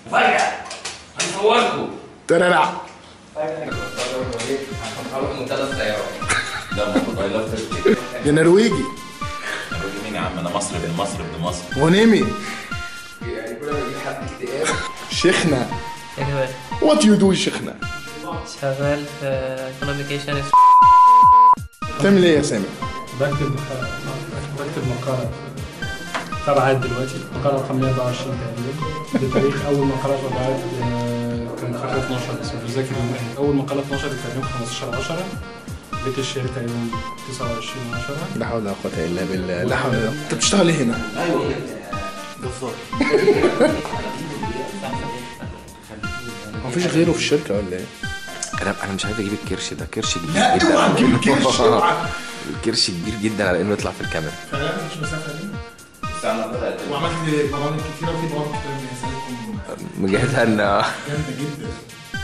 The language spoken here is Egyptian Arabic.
فجأة هنصوركم ترى هنروح منتدى السيارات ده المفروض اي لاف تركي ده نرويجي مين يا عم انا مصري ابن مصر ابن مصر غنيمي يعني كل ما يجي حد اكتئاب شيخنا ايوه وات يو دو شيخنا شغال في كوميونيكيشن بتعمل ايه يا سامي بكتب بكتب مقالة طبعت دلوقتي مقالة رقم 124 تقريبا بتاريخ أول مقالة طبعت آه، كان في 12 بس مش فاكر يوم ايه أول مقالة 12 كان يوم 15 10 بيت الشركة يوم 29 10 لا حول ولا قوة الا بالله لا حول ولا قوة انت بتشتغل ايه هنا؟ جزار مفيش غيره في الشركة ولا ايه؟ انا انا مش عارف اجيب الكرش ده كرش كبير لا جدا اوعى على تجيب إنه- كرش اوعى الكرش كبير جدا على انه يطلع في الكاميرا فعلا مش مسافة دي استنى بدأت وعملت برامج كتيرة وفي برامج كتيرة من رسالتكم مجهزها ان جامدة جدا